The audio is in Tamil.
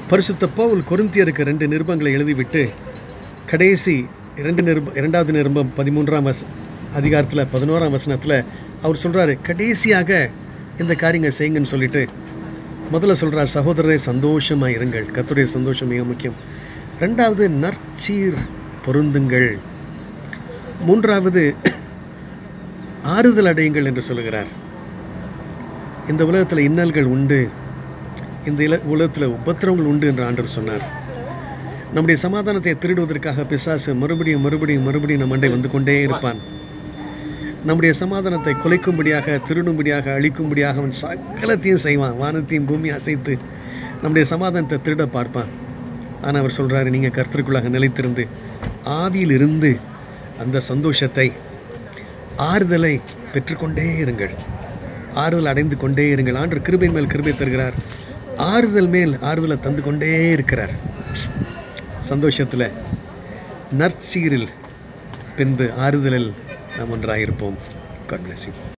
பரிசுத்த பவுல் கொரிந்தியருக்கு ரெண்டு நிருபங்களை எழுதிவிட்டு கடைசி இரண்டு நிருப இரண்டாவது நிருபம் பதிமூன்றாம் வச அதிகாரத்தில் பதினோராம் வசனத்தில் அவர் சொல்கிறாரு கடைசியாக இந்த காரியங்கள் செய்யுங்கன்னு சொல்லிட்டு முதல்ல சொல்கிறார் சகோதரரை சந்தோஷமாக இருங்கள் கர்த்தருடைய சந்தோஷம் மிக முக்கியம் ரெண்டாவது நற்சீர் பொருந்துங்கள் மூன்றாவது ஆறுதல் அடையுங்கள் என்று சொல்லுகிறார் இந்த உலகத்தில் இன்னல்கள் உண்டு இந்த இல உலகத்தில் உபத்திரவங்கள் உண்டு என்று ஆண்டவர் சொன்னார் நம்முடைய சமாதானத்தை திருடுவதற்காக பிசாசு மறுபடியும் மறுபடியும் மறுபடியும் நம் மண்டை வந்து கொண்டே இருப்பான் நம்முடைய சமாதானத்தை குலைக்கும்படியாக திருடும்படியாக அழிக்கும்படியாக அவன் சகலத்தையும் செய்வான் வானத்தையும் பூமி அசைத்து நம்முடைய சமாதானத்தை திருட பார்ப்பான் ஆனால் அவர் சொல்கிறாரு நீங்கள் கர்த்தருக்குள்ளாக நிலைத்திருந்து ஆவியில் இருந்து அந்த சந்தோஷத்தை ஆறுதலை பெற்றுக்கொண்டே இருங்கள் ஆறுதல் அடைந்து கொண்டே இருங்கள் ஆண்டு கிருபை மேல் கிருபை தருகிறார் ஆறுதல் மேல் ஆறுதலை தந்து கொண்டே இருக்கிறார் சந்தோஷத்தில் நற்சீரில் பின்பு ஆறுதலில் நாம் ஒன்றாயிருப்போம் காட் bless you